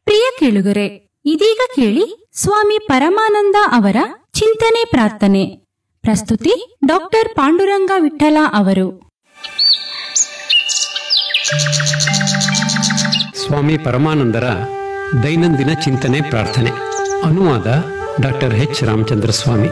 ಪ್ರಿಯ ಕೇಳುಗರೆ ಇದೀಗ ಕೇಳಿ ಸ್ವಾಮಿ ಪರಮಾನಂದ ಅವರ ಚಿಂತನೆ ಪ್ರಾರ್ಥನೆ ಪ್ರಸ್ತುತಿ ಡಾಕ್ಟರ್ ಪಾಂಡುರಂಗ ವಿಠಲ ಅವರು ಸ್ವಾಮಿ ಪರಮಾನಂದರ ದೈನಂದಿನ ಚಿಂತನೆ ಪ್ರಾರ್ಥನೆ ಅನುವಾದ doctor H Ramachandra Swami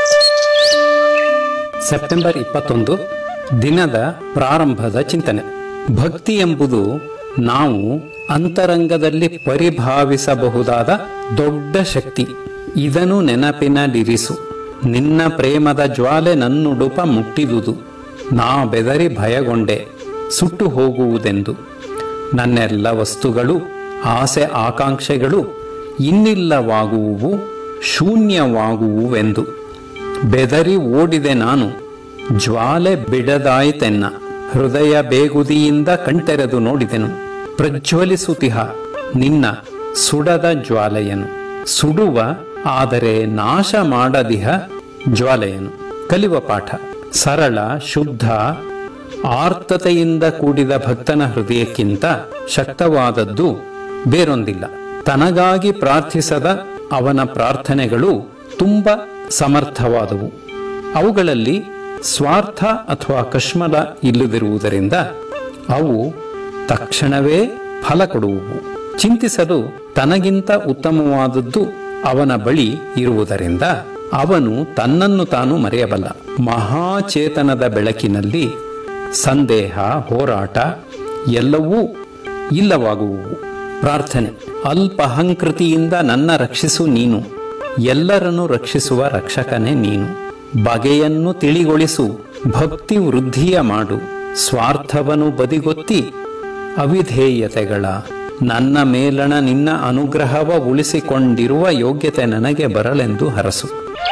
September ಇಪ್ಪತ್ತೊಂದು ದಿನದ ಪ್ರಾರಂಭದ ಚಿಂತನೆ ಭಕ್ತಿ ಎಂಬುದು ನಾವು ಅಂತರಂಗದಲ್ಲಿ ಪರಿಭಾವಿಸಬಹುದಾದ ದೊಡ್ಡ ಶಕ್ತಿ ಇದನ್ನು ನೆನಪಿನಲ್ಲಿರಿಸು ನಿನ್ನ ಪ್ರೇಮದ ಜ್ವಾಲೆ ನನ್ನುಡುಪ ಮುಟ್ಟಿದುದು ನಾ ಬೆದರಿ ಭಯಗೊಂಡೆ ಸುಟ್ಟು ಹೋಗುವುದೆಂದು ನನ್ನೆಲ್ಲ ವಸ್ತುಗಳು ಆಸೆ ಆಕಾಂಕ್ಷೆಗಳು ಇನ್ನಿಲ್ಲವಾಗುವುವು ಶೂನ್ಯವಾಗುವುವೆಂದು ಬೆದರಿ ಓಡಿದೆ ನಾನು ಜ್ವಾಲೆ ಬಿಡದಾಯಿತೆನ್ನ ಹೃದಯ ಬೇಗುದಿಯಿಂದ ಕಣ್ತೆರೆದು ನೋಡಿದೆನು ಪ್ರಜ್ವಲಿಸುತಿಹ ನಿನ್ನ ಸುಡದ ಜ್ವಾಲೆಯನು ಸುಡುವ ಆದರೆ ನಾಶ ಮಾಡದಿಹ ಜ್ವಾಲೆಯನು ಕಲಿವ ಪಾಠ ಸರಳ ಶುದ್ಧ ಆರ್ತತೆಯಿಂದ ಕೂಡಿದ ಭಕ್ತನ ಹೃದಯಕ್ಕಿಂತ ಶಕ್ತವಾದದ್ದು ಬೇರೊಂದಿಲ್ಲ ತನಗಾಗಿ ಪ್ರಾರ್ಥಿಸದ ಅವನ ಪ್ರಾರ್ಥನೆಗಳು ತುಂಬ ಸಮರ್ಥವಾದವು ಅವುಗಳಲ್ಲಿ ಸ್ವಾರ್ಥ ಅಥವಾ ಕಶ್ಮಲ ಇಲ್ಲದಿರುವುದರಿಂದ ಅವು ತಕ್ಷಣವೇ ಫಲ ಕೊಡುವುವು ಚಿಂತಿಸಲು ತನಗಿಂತ ಉತ್ತಮವಾದದ್ದು ಅವನ ಬಳಿ ಇರುವುದರಿಂದ ಅವನು ತನ್ನನ್ನು ತಾನು ಮರೆಯಬಲ್ಲ ಮಹಾಚೇತನದ ಬೆಳಕಿನಲ್ಲಿ ಸಂದೇಹ ಹೋರಾಟ ಎಲ್ಲವೂ ಇಲ್ಲವಾಗುವುವು ಪ್ರಾರ್ಥನೆ ಅಲ್ಪಹಂಕೃತಿಯಿಂದ ನನ್ನ ರಕ್ಷಿಸು ನೀನು ಎಲ್ಲರನ್ನು ರಕ್ಷಿಸುವ ರಕ್ಷಕನೇ ನೀನು ಬಗೆಯನ್ನು ತಿಳಿಗೊಳಿಸು ಭಕ್ತಿ ವೃದ್ಧಿಯ ಮಾಡು ಸ್ವಾರ್ಥವನ್ನು ಬದಿಗೊತ್ತಿ ಅವಿಧೇಯತೆಗಳ ನನ್ನ ಮೇಲಣ ನಿನ್ನ ಅನುಗ್ರಹವ ಉಳಿಸಿಕೊಂಡಿರುವ ಯೋಗ್ಯತೆ ನನಗೆ ಬರಲೆಂದು ಹರಸು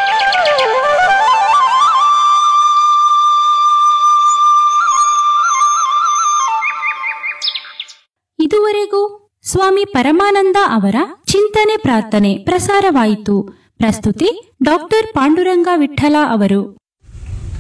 ಇದುವರೆಗೂ ಸ್ವಾಮಿ ಪರಮಾನಂದ ಅವರ ಚಿಂತನೆ ಪ್ರಾರ್ಥನೆ ಪ್ರಸಾರವಾಯಿತು ಪ್ರಸ್ತುತಿ ಡಾಕ್ಟರ್ ಪಾಂಡುರಂಗ ವಿಠಲ ಅವರು